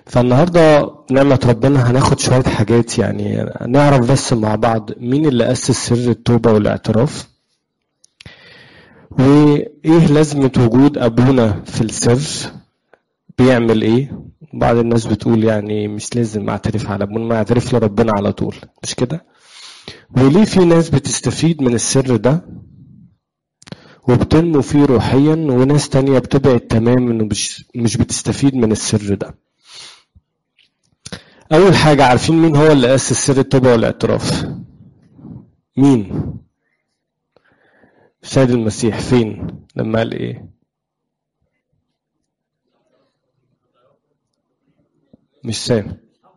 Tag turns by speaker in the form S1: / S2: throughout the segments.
S1: فالنهارده نعمة ربنا هناخد شوية حاجات يعني نعرف بس مع بعض مين اللي أسس سر التوبة والاعتراف وإيه لازمة وجود أبونا في السر بيعمل إيه بعض الناس بتقول يعني مش لازم أعترف على أبونا ما أعترف لربنا على طول مش كده وليه في ناس بتستفيد من السر ده وبتنمو فيه روحيا وناس تانية بتبعد تماما ومش مش بتستفيد من السر ده أول حاجة عارفين مين هو اللي أسس سر التوبة والاعتراف؟ مين؟ السيد المسيح فين؟ لما قال إيه؟ مش سامع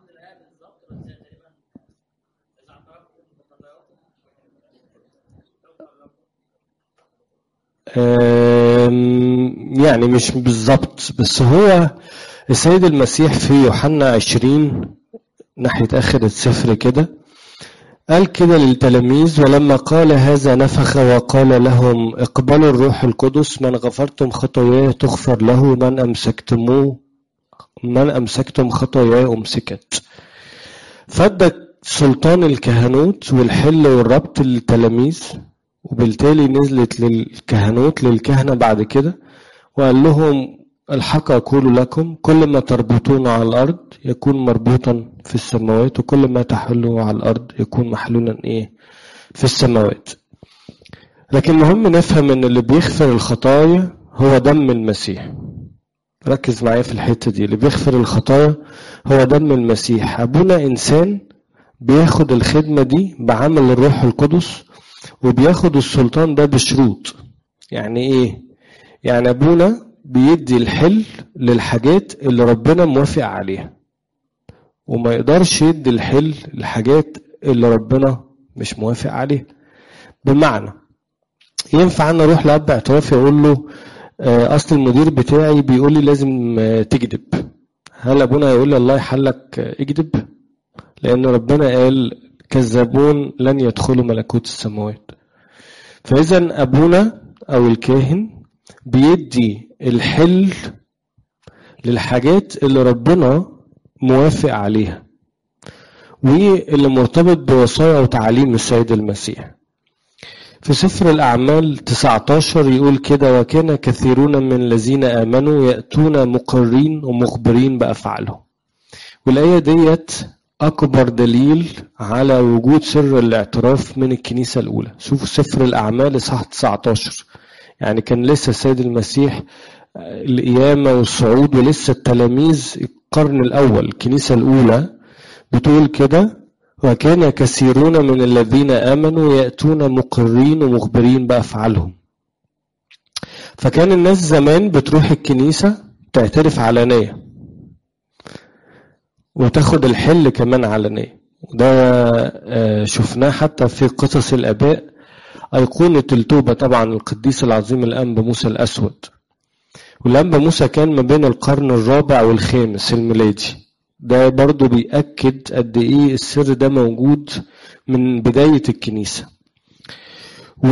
S1: يعني مش بالظبط بس هو السيد المسيح في يوحنا عشرين ناحية آخر السفر كده قال كده للتلاميذ ولما قال هذا نفخ وقال لهم اقبلوا الروح القدس من غفرتم خطاياه تغفر له من أمسكتموه من أمسكتم خطاياه أمسكت فادى سلطان الكهنوت والحل والربط للتلاميذ وبالتالي نزلت للكهنوت للكهنة بعد كده وقال لهم الحق أقول لكم كل ما تربطون على الأرض يكون مربوطا في السماوات وكل ما تحلوا على الأرض يكون محلولا إيه في السماوات لكن مهم نفهم إن اللي بيغفر الخطايا هو دم المسيح ركز معايا في الحتة دي اللي بيغفر الخطايا هو دم المسيح أبونا إنسان بياخد الخدمة دي بعمل الروح القدس وبياخد السلطان ده بشروط يعني إيه يعني أبونا بيدي الحل للحاجات اللي ربنا موافق عليها وما يقدرش يدي الحل للحاجات اللي ربنا مش موافق عليها بمعنى ينفع انا اروح لاب اعترافي اقول له اصل المدير بتاعي بيقول لي لازم تكذب هل ابونا هيقول لي الله يحلك اكذب لان ربنا قال كذابون لن يدخلوا ملكوت السماوات فاذا ابونا او الكاهن بيدي الحل للحاجات اللي ربنا موافق عليها واللي مرتبط بوصايا وتعاليم السيد المسيح في سفر الأعمال 19 يقول كده وكان كثيرون من الذين آمنوا يأتون مقرين ومخبرين بأفعالهم والآية ديت أكبر دليل على وجود سر الاعتراف من الكنيسة الأولى شوفوا سفر الأعمال إصحاح 19 يعني كان لسه السيد المسيح القيامة والصعود ولسه التلاميذ القرن الأول الكنيسة الأولى بتقول كده وكان كثيرون من الذين آمنوا يأتون مقرين ومخبرين بأفعالهم فكان الناس زمان بتروح الكنيسة تعترف علانية وتاخد الحل كمان علانية وده شفناه حتى في قصص الآباء أيقونة التوبة طبعا القديس العظيم الأنبا موسى الأسود والأنبا موسى كان ما بين القرن الرابع والخامس الميلادي ده برضو بيأكد قد إيه السر ده موجود من بداية الكنيسة و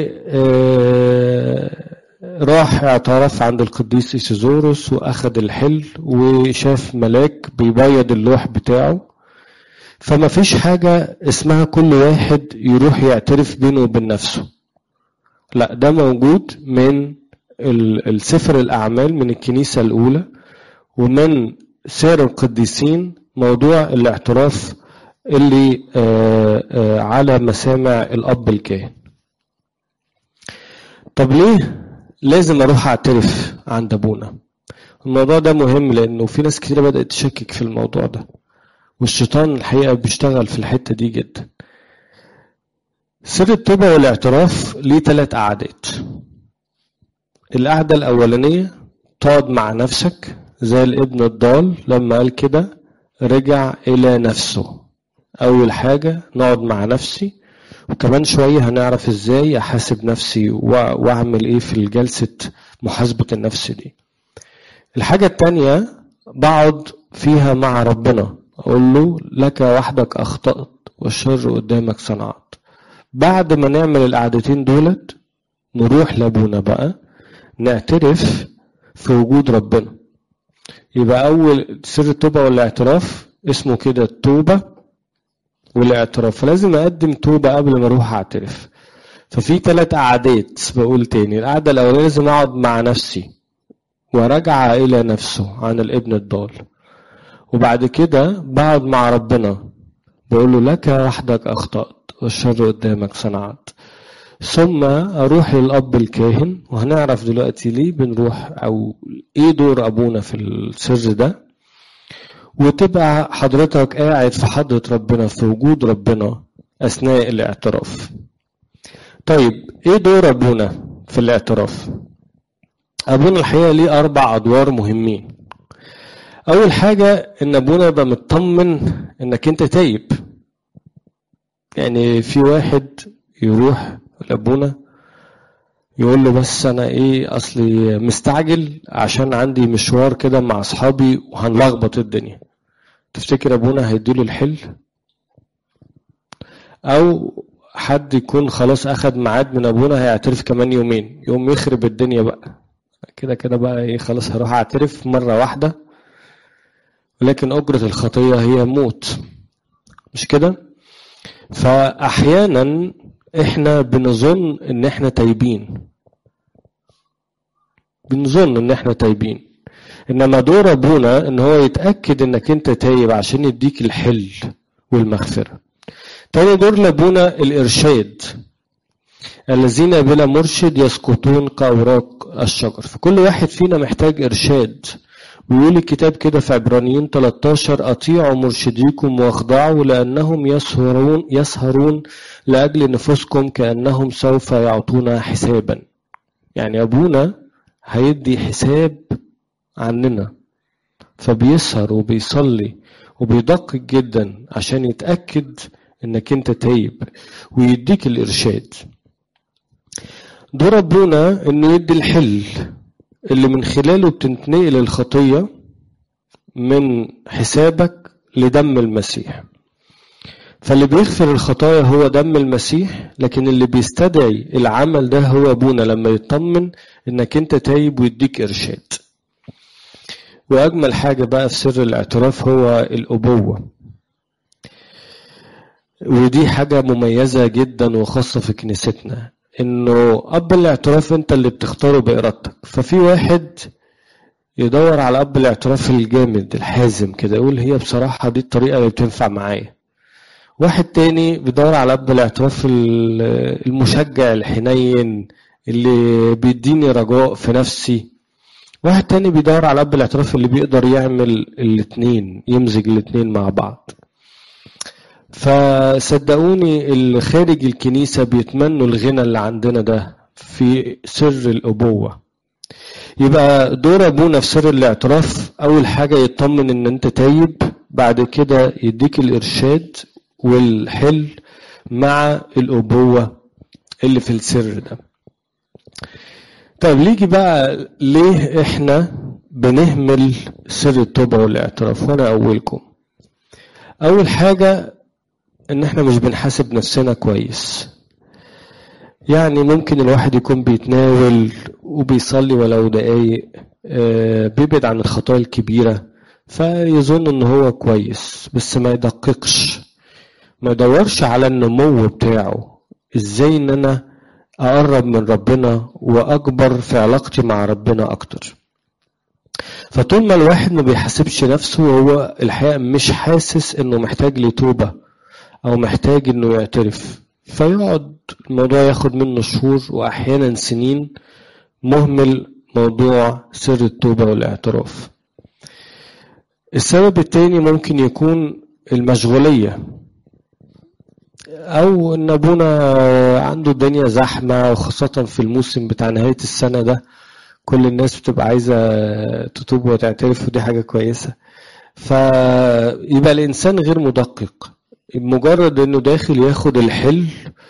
S1: راح اعترف عند القديس إيسيزوروس وأخد الحل وشاف ملاك بيبيض اللوح بتاعه فما فيش حاجة اسمها كل واحد يروح يعترف بينه وبين نفسه لا ده موجود من السفر الأعمال من الكنيسة الأولى ومن سير القديسين موضوع الاعتراف اللي آآ آآ على مسامع الأب الكاهن طب ليه لازم أروح أعترف عند أبونا الموضوع ده مهم لأنه في ناس كتير بدأت تشكك في الموضوع ده والشيطان الحقيقة بيشتغل في الحتة دي جدا سر التوبة والاعتراف ليه ثلاث قعدات القعدة الأولانية تقعد مع نفسك زي الابن الضال لما قال كده رجع إلى نفسه أول حاجة نقعد مع نفسي وكمان شوية هنعرف إزاي أحاسب نفسي وأعمل إيه في الجلسة محاسبة النفس دي الحاجة التانية بقعد فيها مع ربنا أقول له لك وحدك أخطأت والشر قدامك صنعت بعد ما نعمل القعدتين دولت نروح لأبونا بقى نعترف في وجود ربنا يبقى أول سر التوبة والاعتراف اسمه كده التوبة والاعتراف فلازم أقدم توبة قبل ما أروح أعترف ففي ثلاث قعدات بقول تاني القعدة الأولانية لازم أقعد مع نفسي وراجع إلى نفسه عن الابن الضال وبعد كده بقعد مع ربنا بقول له لك وحدك أخطأت والشر قدامك صنعت ثم أروح للأب الكاهن وهنعرف دلوقتي ليه بنروح أو إيه دور أبونا في السر ده وتبقى حضرتك قاعد في حضرة ربنا في وجود ربنا أثناء الاعتراف طيب إيه دور أبونا في الاعتراف أبونا الحقيقة ليه أربع أدوار مهمين أول حاجة إن أبونا يبقى مطمن إنك أنت تايب يعني في واحد يروح لأبونا يقول له بس أنا إيه أصلي مستعجل عشان عندي مشوار كده مع أصحابي وهنلخبط الدنيا تفتكر أبونا هيديله الحل أو حد يكون خلاص أخد ميعاد من أبونا هيعترف كمان يومين يوم يخرب الدنيا بقى كده كده بقى إيه خلاص هروح أعترف مرة واحدة ولكن أجرة الخطية هي موت مش كده فأحيانا إحنا بنظن إن إحنا تايبين بنظن إن إحنا تايبين إنما دور أبونا إن هو يتأكد إنك أنت تايب عشان يديك الحل والمغفرة تاني دور لأبونا الإرشاد الذين بلا مرشد يسقطون كأوراق الشجر فكل واحد فينا محتاج إرشاد بيقول الكتاب كده في عبرانيين 13 أطيعوا مرشديكم واخضعوا لأنهم يسهرون يسهرون لأجل نفوسكم كأنهم سوف يعطونا حسابا يعني أبونا هيدي حساب عننا فبيسهر وبيصلي وبيدقق جدا عشان يتأكد انك انت تايب ويديك الارشاد دور ربنا انه يدي الحل اللي من خلاله بتنتقل الخطية من حسابك لدم المسيح فاللي بيغفر الخطايا هو دم المسيح لكن اللي بيستدعي العمل ده هو ابونا لما يطمن انك انت تايب ويديك ارشاد واجمل حاجة بقى في سر الاعتراف هو الابوة ودي حاجة مميزة جدا وخاصة في كنيستنا انه اب الاعتراف انت اللي بتختاره بارادتك ففي واحد يدور على اب الاعتراف الجامد الحازم كده يقول هي بصراحة دي الطريقة اللي بتنفع معايا واحد تاني بيدور على اب الاعتراف المشجع الحنين اللي بيديني رجاء في نفسي واحد تاني بيدور على اب الاعتراف اللي بيقدر يعمل الاتنين يمزج الاتنين مع بعض فصدقوني اللي خارج الكنيسة بيتمنوا الغنى اللي عندنا ده في سر الأبوة يبقى دور أبونا في سر الاعتراف أول حاجة يطمن إن أنت تايب بعد كده يديك الإرشاد والحل مع الأبوة اللي في السر ده طيب ليجي بقى ليه احنا بنهمل سر التوبة والاعتراف وانا اولكم اول حاجة ان احنا مش بنحاسب نفسنا كويس يعني ممكن الواحد يكون بيتناول وبيصلي ولو دقايق بيبعد عن الخطايا الكبيرة فيظن ان هو كويس بس ما يدققش ما يدورش على النمو بتاعه ازاي ان انا اقرب من ربنا واكبر في علاقتي مع ربنا اكتر فطول ما الواحد ما بيحاسبش نفسه هو الحقيقة مش حاسس انه محتاج لتوبة او محتاج انه يعترف فيقعد الموضوع ياخد منه شهور واحيانا سنين مهمل موضوع سر التوبة والاعتراف السبب التاني ممكن يكون المشغولية او ان ابونا عنده الدنيا زحمة وخاصة في الموسم بتاع نهاية السنة ده كل الناس بتبقى عايزة تتوب وتعترف ودي حاجة كويسة فيبقى الإنسان غير مدقق مجرد إنه داخل ياخد الحل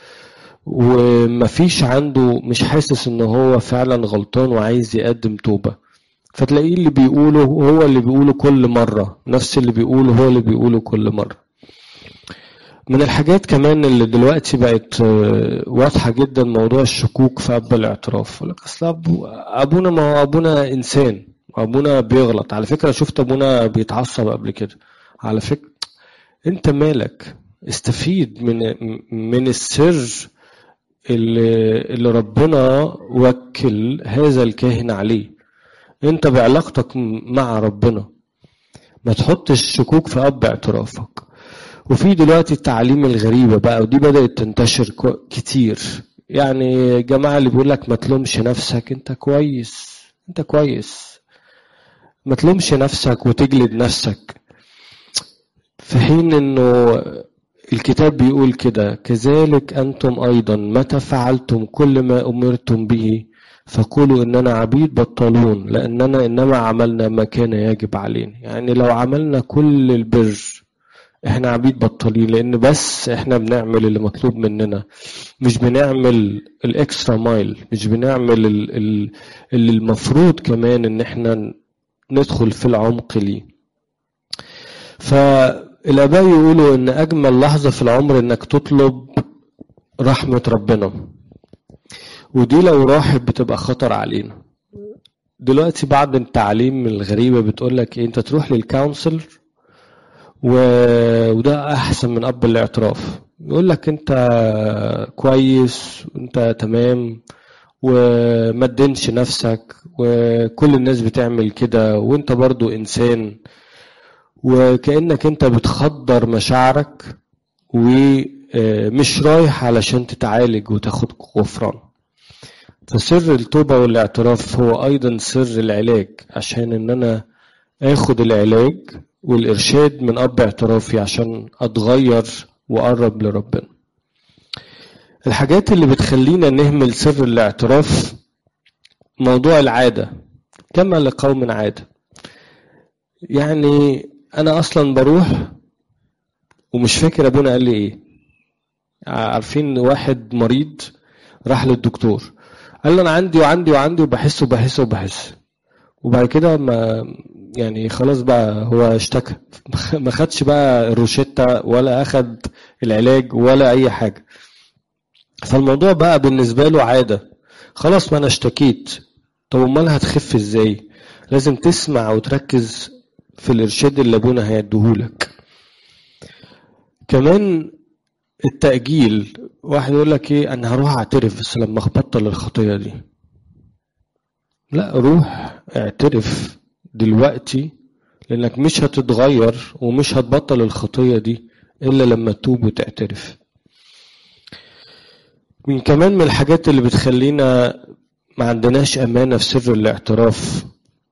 S1: ومفيش عنده مش حاسس إن هو فعلا غلطان وعايز يقدم توبة فتلاقيه اللي بيقوله هو اللي بيقوله كل مرة نفس اللي بيقوله هو اللي بيقوله كل مرة من الحاجات كمان اللي دلوقتي بقت واضحة جدا موضوع الشكوك في أب الاعتراف يقول لك أصل أبونا ما هو أبونا إنسان ابونا بيغلط على فكره شفت ابونا بيتعصب قبل كده على فكره انت مالك استفيد من من السر اللي, اللي ربنا وكل هذا الكاهن عليه انت بعلاقتك مع ربنا ما تحطش شكوك في اب اعترافك وفي دلوقتي التعليم الغريبه بقى ودي بدات تنتشر كتير يعني الجماعه اللي بيقول لك ما تلومش نفسك انت كويس انت كويس ما تلومش نفسك وتجلد نفسك في حين انه الكتاب بيقول كده كذلك انتم ايضا متى فعلتم كل ما امرتم به فقولوا اننا عبيد بطلون لاننا انما عملنا ما كان يجب علينا يعني لو عملنا كل البر احنا عبيد بطالين لان بس احنا بنعمل اللي مطلوب مننا مش بنعمل الاكسترا مايل مش بنعمل اللي المفروض كمان ان احنا ندخل في العمق ليه فالاباء يقولوا ان اجمل لحظه في العمر انك تطلب رحمه ربنا ودي لو راحت بتبقى خطر علينا دلوقتي بعض التعليم الغريبه بتقول لك ايه انت تروح للكونسل و... وده احسن من اب الاعتراف يقول لك انت كويس وانت تمام وما تدينش نفسك وكل الناس بتعمل كده وانت برضو انسان وكانك انت بتخدر مشاعرك ومش رايح علشان تتعالج وتاخد غفران فسر التوبة والاعتراف هو أيضا سر العلاج عشان إن أنا آخد العلاج والإرشاد من أب اعترافي عشان أتغير وأقرب لربنا الحاجات اللي بتخلينا نهمل سر الاعتراف موضوع العادة كما لقوم عادة يعني أنا أصلا بروح ومش فاكر أبونا قال لي إيه عارفين واحد مريض راح للدكتور قال له أنا عندي وعندي وعندي وبحس وبحس وبحس وبعد كده ما يعني خلاص بقى هو اشتكى ما خدش بقى الروشتة ولا أخد العلاج ولا أي حاجة فالموضوع بقى بالنسبة له عادة خلاص ما أنا اشتكيت طب أمال هتخف إزاي لازم تسمع وتركز في الإرشاد اللي أبونا هيديهولك كمان التأجيل واحد يقول لك إيه أنا هروح أعترف بس لما أبطل الخطية دي لا روح اعترف دلوقتي لأنك مش هتتغير ومش هتبطل الخطية دي إلا لما تتوب وتعترف من كمان من الحاجات اللي بتخلينا ما عندناش أمانة في سر الاعتراف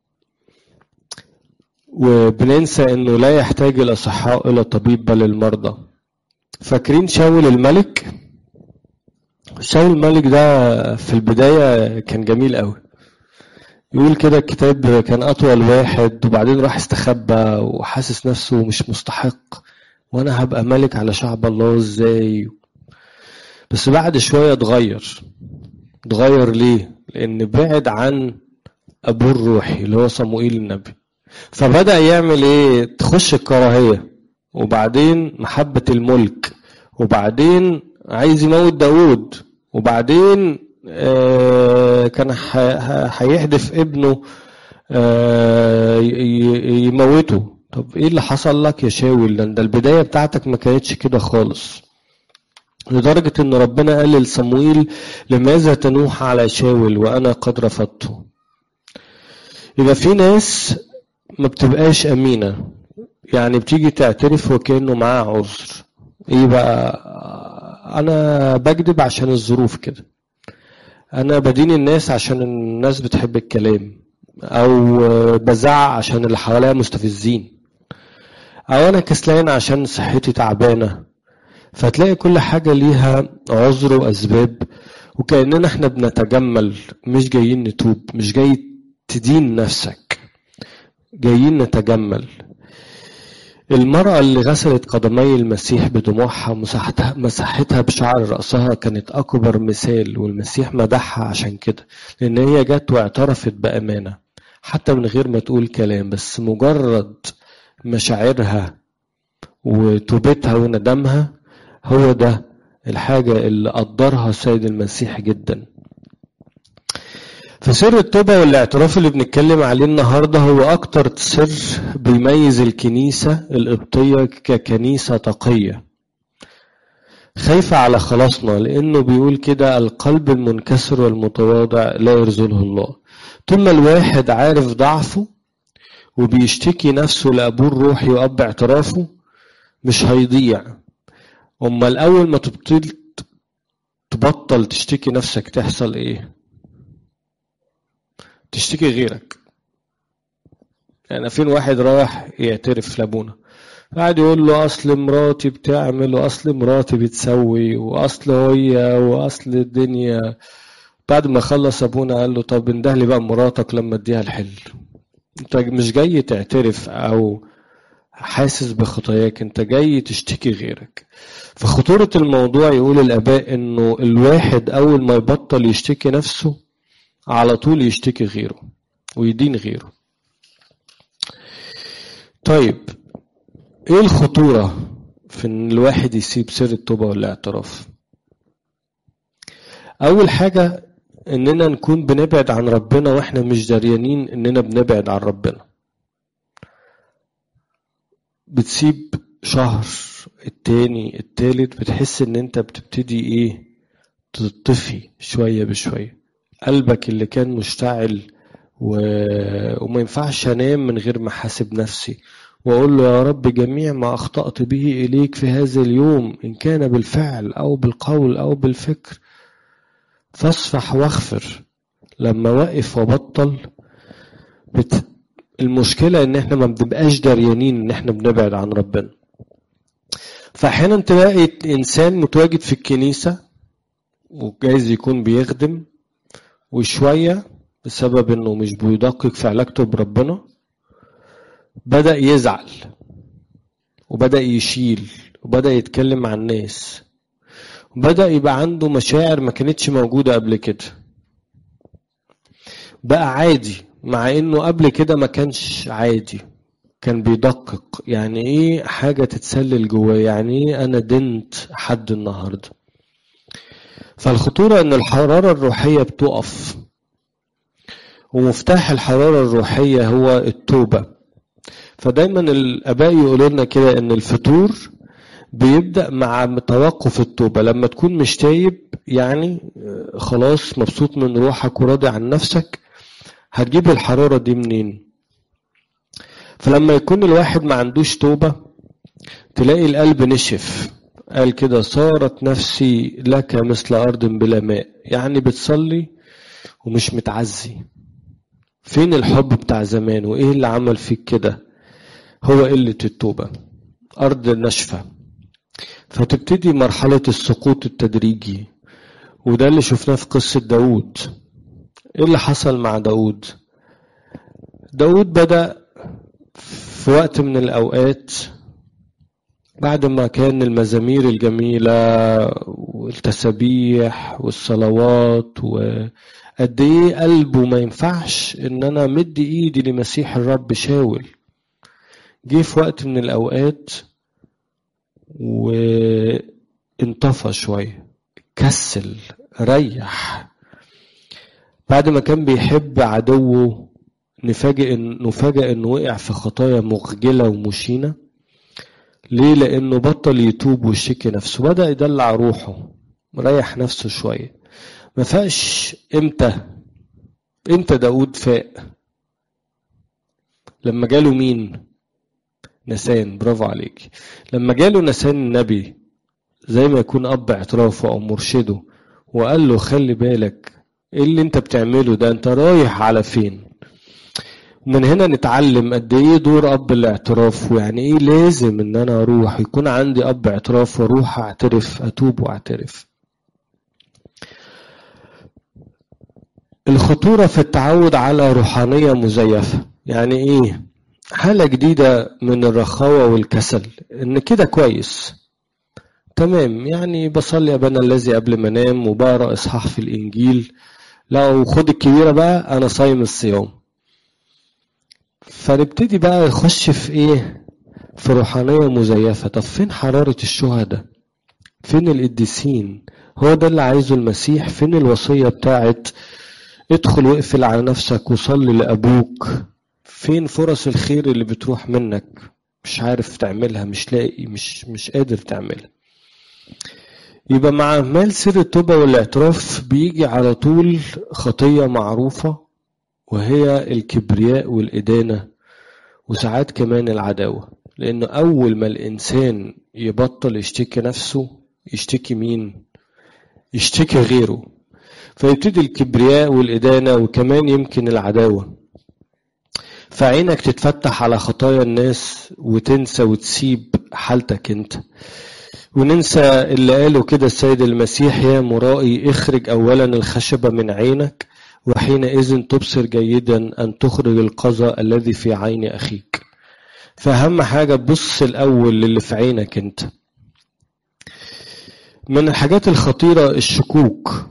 S1: وبننسى انه لا يحتاج الاصحاء الى طبيب بل المرضى فاكرين شاول الملك شاول الملك ده في البداية كان جميل قوي يقول كده الكتاب كان أطول واحد وبعدين راح استخبى وحاسس نفسه مش مستحق وأنا هبقى ملك على شعب الله إزاي بس بعد شوية اتغير اتغير ليه؟ لأن بعد عن أبوه الروحي اللي هو صموئيل النبي فبدأ يعمل إيه؟ تخش الكراهية وبعدين محبة الملك وبعدين عايز يموت داود وبعدين آه كان هيحدف ابنه آه يموته طب ايه اللي حصل لك يا شاول ده البداية بتاعتك ما كانتش كده خالص لدرجة ان ربنا قال لصمويل لماذا تنوح على شاول وانا قد رفضته يبقى في ناس ما بتبقاش امينة يعني بتيجي تعترف وكأنه معاه عذر ايه بقى انا بكذب عشان الظروف كده انا بدين الناس عشان الناس بتحب الكلام او بزعق عشان اللي حواليا مستفزين او انا كسلان عشان صحتي تعبانه فتلاقي كل حاجه ليها عذر واسباب وكاننا احنا بنتجمل مش جايين نتوب مش جاي تدين نفسك جايين نتجمل المرأة اللي غسلت قدمي المسيح بدموعها مسحتها مسحتها بشعر رأسها كانت أكبر مثال والمسيح مدحها عشان كده لأن هي جت واعترفت بأمانة حتى من غير ما تقول كلام بس مجرد مشاعرها وتوبتها وندمها هو ده الحاجة اللي قدرها السيد المسيح جدا فسر التوبة والاعتراف اللي بنتكلم عليه النهاردة هو أكتر سر بيميز الكنيسة القبطية ككنيسة تقية خايفة على خلاصنا لأنه بيقول كده القلب المنكسر والمتواضع لا يرزله الله طول ما الواحد عارف ضعفه وبيشتكي نفسه لأبوه الروحي وأب اعترافه مش هيضيع أما الأول ما تبطل تبطل تشتكي نفسك تحصل إيه تشتكي غيرك يعني فين واحد رايح يعترف لابونا قاعد يقول له اصل مراتي بتعمل واصل مراتي بتسوي واصل هي واصل الدنيا بعد ما خلص ابونا قال له طب انده لي بقى مراتك لما اديها الحل انت مش جاي تعترف او حاسس بخطاياك انت جاي تشتكي غيرك فخطورة الموضوع يقول الاباء انه الواحد اول ما يبطل يشتكي نفسه على طول يشتكي غيره ويدين غيره طيب ايه الخطورة في ان الواحد يسيب سر التوبة والاعتراف اول حاجة اننا نكون بنبعد عن ربنا واحنا مش دريانين اننا بنبعد عن ربنا بتسيب شهر التاني التالت بتحس ان انت بتبتدي ايه تطفي شوية بشوية قلبك اللي كان مشتعل و... وما ينفعش انام من غير ما احاسب نفسي واقول له يا رب جميع ما اخطات به اليك في هذا اليوم ان كان بالفعل او بالقول او بالفكر فاصفح واغفر لما وقف وبطل بت... المشكلة ان احنا ما بنبقاش دريانين ان احنا بنبعد عن ربنا فاحيانا تلاقي انسان متواجد في الكنيسة وجايز يكون بيخدم وشوية بسبب انه مش بيدقق في علاقته بربنا بدأ يزعل وبدأ يشيل وبدأ يتكلم مع الناس وبدأ يبقى عنده مشاعر ما كانتش موجودة قبل كده بقى عادي مع انه قبل كده ما كانش عادي كان بيدقق يعني ايه حاجة تتسلل جواه يعني ايه انا دنت حد النهاردة فالخطورة ان الحرارة الروحية بتقف ومفتاح الحرارة الروحية هو التوبة فدايما الاباء يقولوا لنا كده ان الفطور بيبدا مع توقف التوبه لما تكون مش تايب يعني خلاص مبسوط من روحك وراضي عن نفسك هتجيب الحراره دي منين فلما يكون الواحد ما عندوش توبه تلاقي القلب نشف قال كده صارت نفسي لك مثل ارض بلا ماء يعني بتصلي ومش متعزي فين الحب بتاع زمان وايه اللي عمل فيك كده هو قلة التوبة أرض ناشفة فتبتدي مرحلة السقوط التدريجي وده اللي شفناه في قصة داود ايه اللي حصل مع داود داود بدأ في وقت من الأوقات بعد ما كان المزامير الجميلة والتسابيح والصلوات وقد ايه قلبه ما ينفعش ان انا مد ايدي لمسيح الرب شاول جه في وقت من الأوقات وانطفى شوية كسل ريح بعد ما كان بيحب عدوه نفاجئ إن نفاجئ انه وقع في خطايا مخجلة ومشينة ليه لانه بطل يتوب ويشتكي نفسه بدأ يدلع روحه مريح نفسه شوية ما فاقش امتى امتى داود فاق لما جاله مين نسان برافو عليك لما جاله نسان النبي زي ما يكون اب اعترافه او مرشده وقال له خلي بالك ايه اللي انت بتعمله ده انت رايح على فين من هنا نتعلم قد ايه دور اب الاعتراف ويعني ايه لازم ان انا اروح يكون عندي اب اعتراف واروح اعترف اتوب واعترف الخطوره في التعود على روحانيه مزيفه يعني ايه حالة جديدة من الرخاوة والكسل إن كده كويس تمام يعني بصلي أبانا الذي قبل ما أنام وبقرأ إصحاح في الإنجيل لو خد الكبيرة بقى أنا صايم الصيام فنبتدي بقى نخش في إيه في روحانية مزيفة طب فين حرارة الشهداء فين القديسين هو ده اللي عايزه المسيح فين الوصية بتاعت ادخل واقفل على نفسك وصلي لأبوك فين فرص الخير اللي بتروح منك مش عارف تعملها مش لاقي مش مش قادر تعملها يبقى مع اهمال سر التوبه والاعتراف بيجي على طول خطيه معروفه وهي الكبرياء والادانه وساعات كمان العداوه لانه اول ما الانسان يبطل يشتكي نفسه يشتكي مين يشتكي غيره فيبتدي الكبرياء والادانه وكمان يمكن العداوه فعينك تتفتح على خطايا الناس وتنسى وتسيب حالتك انت وننسى اللي قاله كده السيد المسيح يا مرائي اخرج اولا الخشبة من عينك وحينئذ تبصر جيدا ان تخرج القذى الذي في عين اخيك فأهم حاجة تبص الأول للي في عينك أنت من الحاجات الخطيرة الشكوك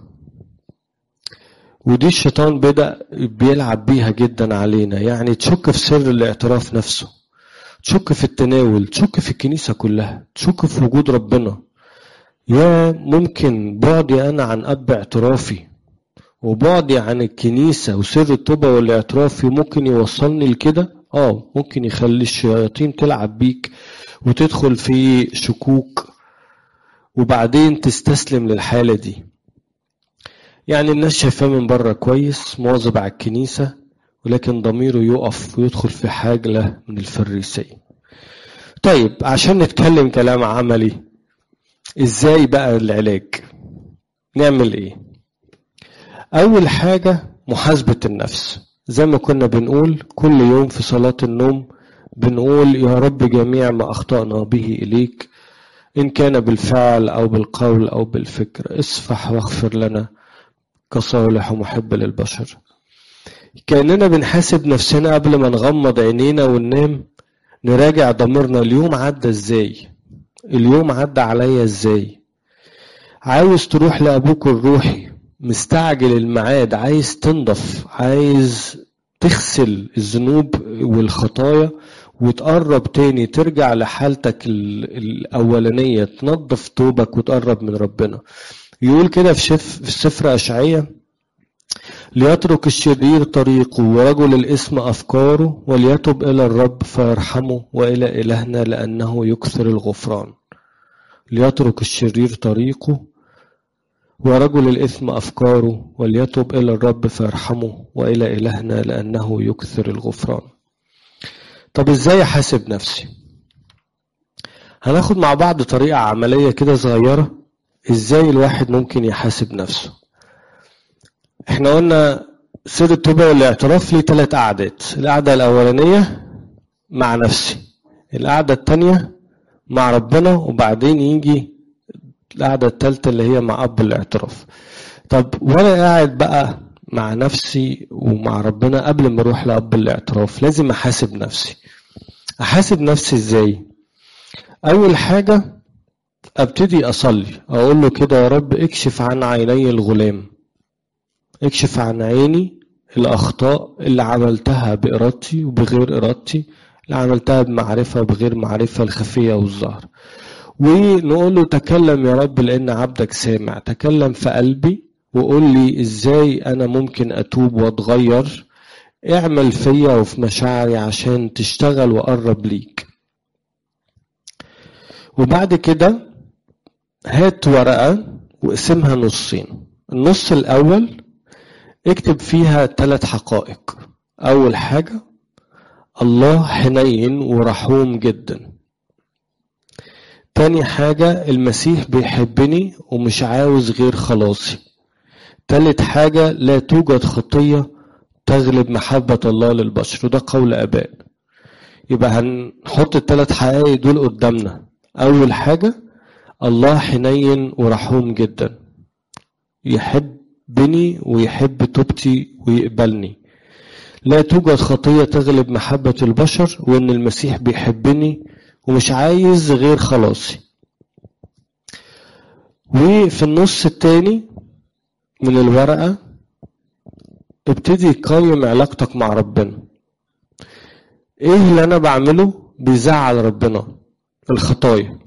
S1: ودي الشيطان بدأ بيلعب بيها جدا علينا يعني تشك في سر الاعتراف نفسه تشك في التناول تشك في الكنيسة كلها تشك في وجود ربنا يا ممكن بعدي أنا عن أب اعترافي وبعدي عن الكنيسة وسر التوبة والاعتراف ممكن يوصلني لكده اه ممكن يخلي الشياطين تلعب بيك وتدخل في شكوك وبعدين تستسلم للحالة دي يعني الناس شايفاه من بره كويس مواظب على الكنيسة ولكن ضميره يقف ويدخل في حاجة من الفريسية طيب عشان نتكلم كلام عملي ازاي بقى العلاج نعمل ايه اول حاجة محاسبة النفس زي ما كنا بنقول كل يوم في صلاة النوم بنقول يا رب جميع ما أخطأنا به إليك إن كان بالفعل أو بالقول أو بالفكر اصفح واغفر لنا كصالح ومحب للبشر كأننا بنحاسب نفسنا قبل ما نغمض عينينا وننام نراجع ضميرنا اليوم عدى ازاي اليوم عدى عليا ازاي عاوز تروح لأبوك الروحي مستعجل الميعاد عايز تنضف عايز تغسل الذنوب والخطايا وتقرب تاني ترجع لحالتك الأولانية تنظف توبك وتقرب من ربنا يقول كده في, شف في سفر أشعية ليترك الشرير طريقه ورجل الإثم أفكاره وليتب إلى الرب فيرحمه وإلى إلهنا لأنه يكثر الغفران ليترك الشرير طريقه ورجل الإثم أفكاره وليتب إلى الرب فيرحمه وإلى إلهنا لأنه يكثر الغفران طب إزاي أحاسب نفسي هناخد مع بعض طريقة عملية كده صغيرة إزاي الواحد ممكن يحاسب نفسه احنا قلنا سر التوبة والاعتراف ليه ثلاث قعدات القعدة الأولانية مع نفسي القعدة الثانية مع ربنا وبعدين يجي القعدة التالتة اللي هي مع أب الاعتراف طب وأنا قاعد بقى مع نفسي ومع ربنا قبل ما أروح لأب الاعتراف لازم أحاسب نفسي أحاسب نفسي إزاي أول حاجة أبتدي أصلي أقول له كده يا رب اكشف عن عيني الغلام اكشف عن عيني الأخطاء اللي عملتها بإرادتي وبغير إرادتي اللي عملتها بمعرفة وبغير معرفة الخفية والظاهر ونقول له تكلم يا رب لأن عبدك سامع تكلم في قلبي وقول لي إزاي أنا ممكن أتوب وأتغير اعمل فيا وفي مشاعري عشان تشتغل وأقرب ليك وبعد كده هات ورقة واقسمها نصين النص الأول اكتب فيها ثلاث حقائق أول حاجة الله حنين ورحوم جدا تاني حاجة المسيح بيحبني ومش عاوز غير خلاصي تالت حاجة لا توجد خطية تغلب محبة الله للبشر وده قول آباء يبقى هنحط الثلاث حقائق دول قدامنا أول حاجة الله حنين ورحوم جدا يحبني ويحب توبتي ويقبلني لا توجد خطية تغلب محبة البشر وإن المسيح بيحبني ومش عايز غير خلاصي وفي النص التاني من الورقة ابتدي قيم علاقتك مع ربنا ايه اللي انا بعمله بيزعل ربنا الخطايا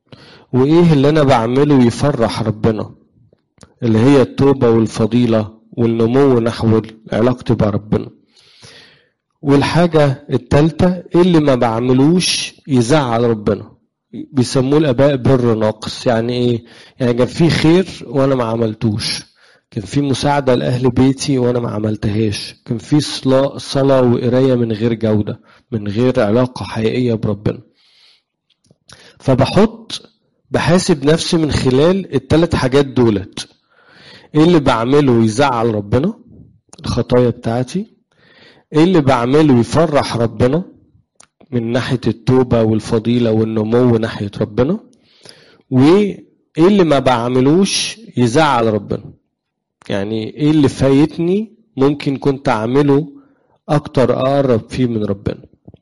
S1: وايه اللي انا بعمله يفرح ربنا اللي هي التوبة والفضيلة والنمو نحو علاقتي بربنا والحاجة التالتة اللي ما بعملوش يزعل ربنا بيسموه الآباء بر ناقص يعني إيه؟ يعني كان في خير وأنا ما عملتوش كان في مساعدة لأهل بيتي وأنا ما عملتهاش كان في صلاة وقراية من غير جودة من غير علاقة حقيقية بربنا فبحط بحاسب نفسي من خلال الثلاث حاجات دولت ايه اللي بعمله يزعل ربنا الخطايا بتاعتي ايه اللي بعمله يفرح ربنا من ناحية التوبة والفضيلة والنمو ناحية ربنا وايه اللي ما بعملوش يزعل ربنا يعني ايه اللي فايتني ممكن كنت اعمله اكتر اقرب فيه من ربنا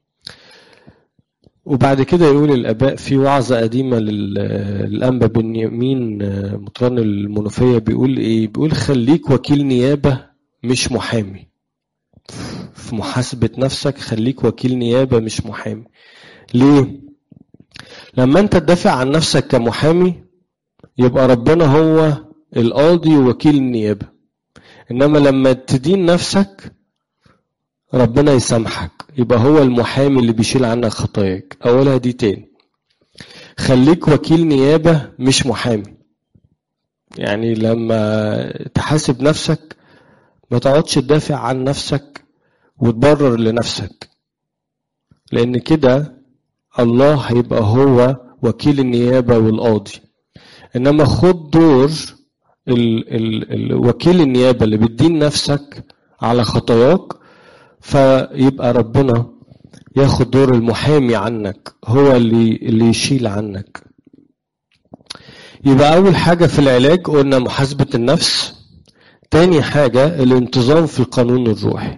S1: وبعد كده يقول الآباء في وعظة قديمة للأنبا بن يمين مطران المنوفية بيقول إيه؟ بيقول خليك وكيل نيابة مش محامي. في محاسبة نفسك خليك وكيل نيابة مش محامي. ليه؟ لما أنت تدافع عن نفسك كمحامي يبقى ربنا هو القاضي ووكيل النيابة. إنما لما تدين نفسك ربنا يسامحك يبقى هو المحامي اللي بيشيل عنك خطاياك اولها دي تاني خليك وكيل نيابه مش محامي يعني لما تحاسب نفسك ما تقعدش تدافع عن نفسك وتبرر لنفسك لان كده الله هيبقى هو وكيل النيابه والقاضي انما خد دور ال ال ال وكيل النيابه اللي بتدين نفسك على خطاياك فيبقى ربنا ياخد دور المحامي عنك هو اللي اللي يشيل عنك يبقى أول حاجة في العلاج قلنا محاسبة النفس تاني حاجة الانتظام في القانون الروحي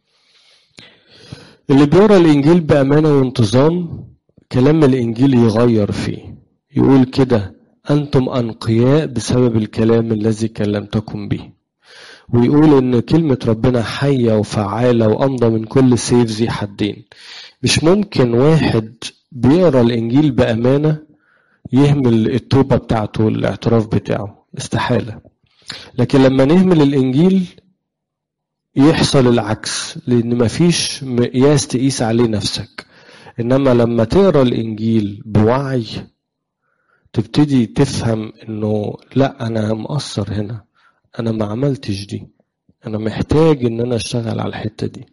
S1: اللي بيقرا الإنجيل بأمانة وانتظام كلام الإنجيل يغير فيه يقول كده أنتم أنقياء بسبب الكلام الذي كلمتكم به ويقول ان كلمة ربنا حية وفعالة وامضى من كل سيف ذي حدين مش ممكن واحد بيقرا الانجيل بامانة يهمل التوبة بتاعته والاعتراف بتاعه استحالة لكن لما نهمل الانجيل يحصل العكس لان مفيش مقياس تقيس عليه نفسك انما لما تقرا الانجيل بوعي تبتدي تفهم انه لا انا مقصر هنا انا ما عملتش دي انا محتاج ان انا اشتغل على الحته دي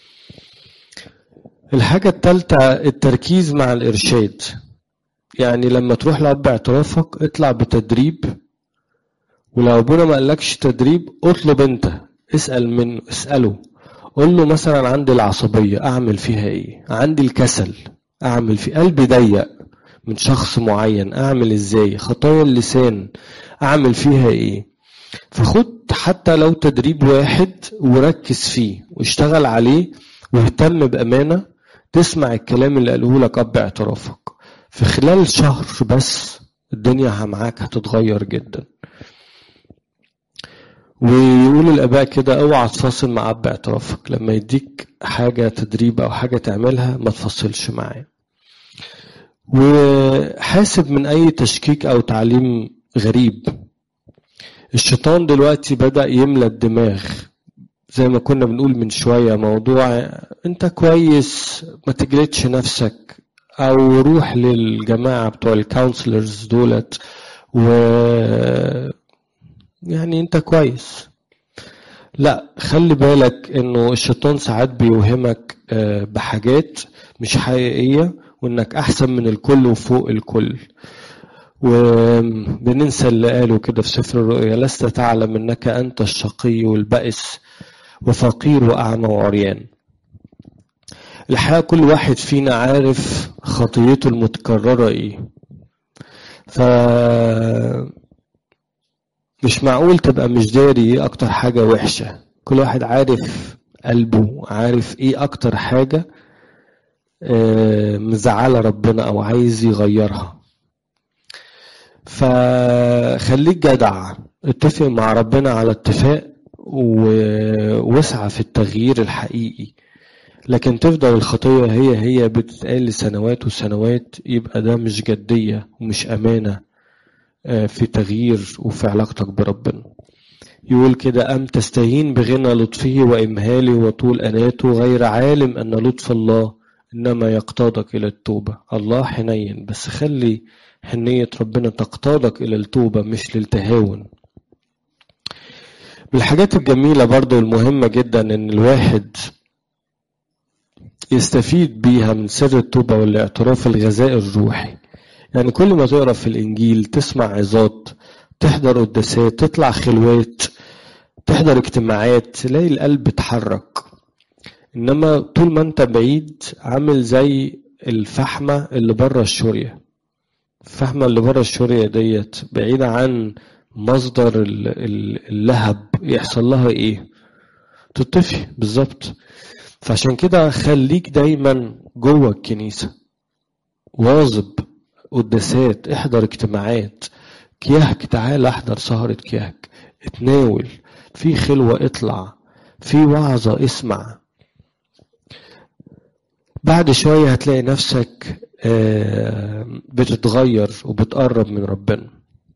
S1: الحاجه الثالثه التركيز مع الارشاد يعني لما تروح لاب اعترافك اطلع بتدريب ولو ابونا ما قالكش تدريب اطلب انت اسال منه اساله قول له مثلا عندي العصبيه اعمل فيها ايه عندي الكسل اعمل في قلبي ضيق من شخص معين اعمل ازاي خطايا اللسان اعمل فيها ايه فخد حتى لو تدريب واحد وركز فيه واشتغل عليه واهتم بأمانة تسمع الكلام اللي قاله لك أب اعترافك في خلال شهر بس الدنيا معاك هتتغير جدا ويقول الآباء كده اوعى تفاصل مع أب اعترافك لما يديك حاجة تدريب أو حاجة تعملها ما تفصلش معاه وحاسب من أي تشكيك أو تعليم غريب الشيطان دلوقتي بدأ يملى الدماغ زي ما كنا بنقول من شوية موضوع انت كويس ما تجلدش نفسك او روح للجماعة بتوع الكونسلرز دولت و يعني انت كويس لا خلي بالك انه الشيطان ساعات بيوهمك بحاجات مش حقيقية وانك احسن من الكل وفوق الكل وبننسى اللي قاله كده في سفر الرؤيا لست تعلم انك انت الشقي والبائس وفقير واعمى وعريان الحقيقه كل واحد فينا عارف خطيته المتكرره ايه ف مش معقول تبقى مش داري ايه اكتر حاجه وحشه كل واحد عارف قلبه عارف ايه اكتر حاجه مزعله ربنا او عايز يغيرها فخليك جدع اتفق مع ربنا على اتفاق واسعى في التغيير الحقيقي لكن تفضل الخطية هي هي بتتقال لسنوات وسنوات يبقى ده مش جدية ومش أمانة في تغيير وفي علاقتك بربنا يقول كده أم تستهين بغنى لطفه وإمهاله وطول أناته غير عالم أن لطف الله إنما يقتادك إلى التوبة الله حنين بس خلي حنية ربنا تقتادك إلى التوبة مش للتهاون من الحاجات الجميلة برضو المهمة جدا إن الواحد يستفيد بيها من سر التوبة والاعتراف الغذاء الروحي يعني كل ما تقرا في الإنجيل تسمع عظات تحضر قداسات تطلع خلوات تحضر اجتماعات تلاقي القلب اتحرك انما طول ما انت بعيد عامل زي الفحمة اللي بره الشورية الفحمة اللي بره الشورية ديت بعيدة عن مصدر اللهب يحصل لها ايه تطفي بالظبط فعشان كده خليك دايما جوه الكنيسة واظب قداسات احضر اجتماعات كياك تعال احضر سهرة كياك اتناول في خلوة اطلع في وعظة اسمع بعد شوية هتلاقي نفسك بتتغير وبتقرب من ربنا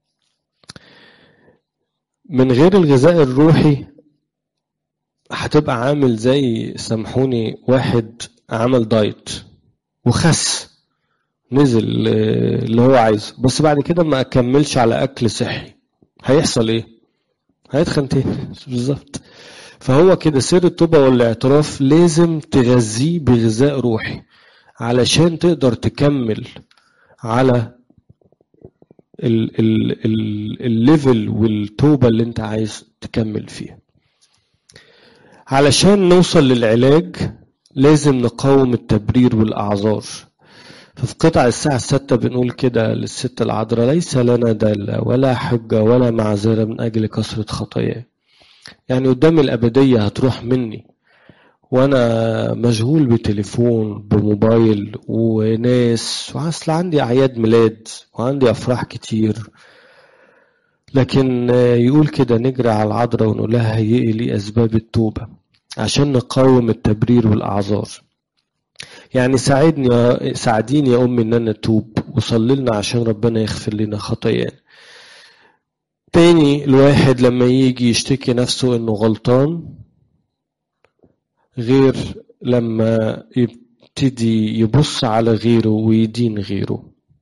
S1: من غير الغذاء الروحي هتبقى عامل زي سامحوني واحد عمل دايت وخس نزل اللي هو عايزه بس بعد كده ما اكملش على اكل صحي هيحصل ايه هيتخن تاني بالظبط فهو كده سر التوبة والاعتراف لازم تغذيه بغذاء روحي علشان تقدر تكمل على الليفل والتوبة اللي انت عايز تكمل فيها علشان نوصل للعلاج لازم نقاوم التبرير والأعذار ففي قطع الساعة الستة بنقول كده للست العذراء ليس لنا دالة ولا حجة ولا معذرة من أجل كثرة خطاياه يعني قدام الأبدية هتروح مني وأنا مشغول بتليفون بموبايل وناس وأصل عندي أعياد ميلاد وعندي أفراح كتير لكن يقول كده نجري على العذراء ونقول لها هيئي لي أسباب التوبة عشان نقاوم التبرير والأعذار يعني ساعدني ساعديني يا أمي إن أنا أتوب وصلي لنا عشان ربنا يغفر لنا خطايانا تاني الواحد لما يجي يشتكي نفسه إنه غلطان غير لما يبتدي يبص على غيره ويدين غيره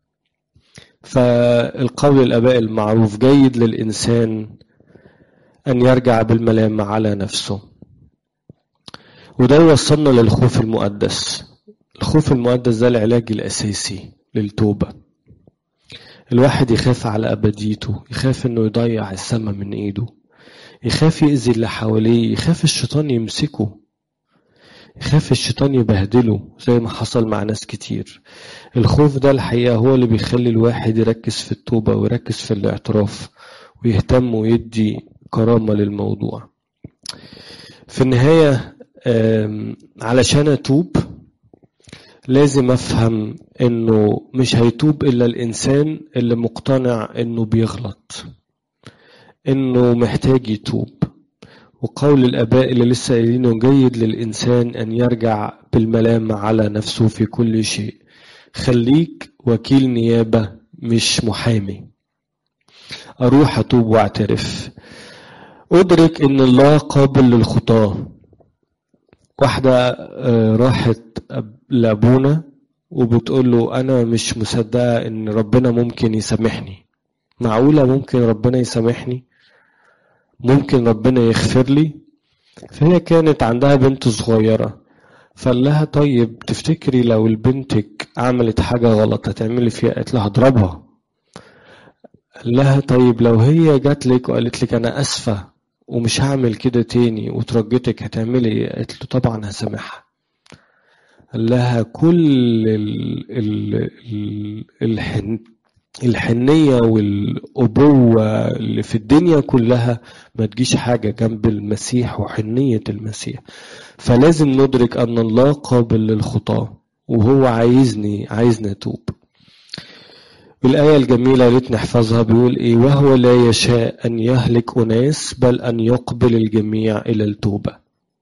S1: فالقول الآباء المعروف جيد للإنسان أن يرجع بالملامة على نفسه وده يوصلنا للخوف المقدس الخوف المقدس ده العلاج الأساسي للتوبة الواحد يخاف على أبديته يخاف إنه يضيع السما من إيده يخاف يأذي اللي حواليه يخاف الشيطان يمسكه يخاف الشيطان يبهدله زي ما حصل مع ناس كتير الخوف ده الحقيقة هو اللي بيخلي الواحد يركز في التوبة ويركز في الاعتراف ويهتم ويدي كرامة للموضوع في النهاية علشان أتوب لازم أفهم إنه مش هيتوب إلا الإنسان اللي مقتنع إنه بيغلط إنه محتاج يتوب وقول الآباء اللي لسه قايلينه جيد للإنسان أن يرجع بالملامة على نفسه في كل شيء خليك وكيل نيابة مش محامي أروح أتوب وأعترف أدرك إن الله قابل للخطاة واحدة راحت لأبونا وبتقول له أنا مش مصدقة إن ربنا ممكن يسامحني معقولة ممكن ربنا يسامحني ممكن ربنا يغفر لي فهي كانت عندها بنت صغيرة فقال لها طيب تفتكري لو البنتك عملت حاجة غلط هتعملي فيها قالت لها اضربها قال لها طيب لو هي جات لك وقالت لك أنا أسفة ومش هعمل كده تاني وترجتك هتعملي ايه قالت له طبعا هسامحها قال لها كل ال ال ال الحن الحنية والأبوة اللي في الدنيا كلها ما تجيش حاجة جنب المسيح وحنية المسيح فلازم ندرك أن الله قابل للخطاة وهو عايزني عايزني أتوب الآية الجميلة اللي نحفظها بيقول إيه وهو لا يشاء أن يهلك أناس بل أن يقبل الجميع إلى التوبة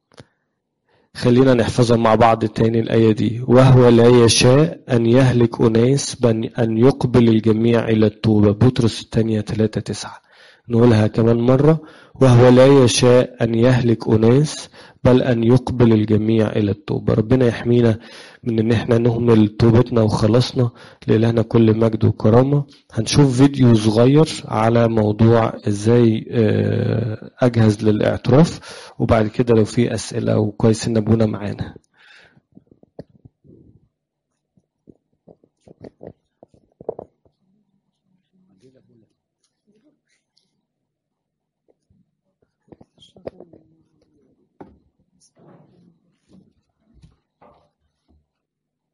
S1: خلينا نحفظها مع بعض تاني الآية دي وهو لا يشاء أن يهلك أناس بل أن يقبل الجميع إلى التوبة بطرس الثانية 3 9 نقولها كمان مرة وهو لا يشاء أن يهلك أناس بل أن يقبل الجميع إلى التوبة ربنا يحمينا من إن إحنا نهمل توبتنا وخلاصنا لإلهنا كل مجد وكرامة هنشوف فيديو صغير على موضوع إزاي أجهز للاعتراف وبعد كده لو في أسئلة وكويس إن أبونا معانا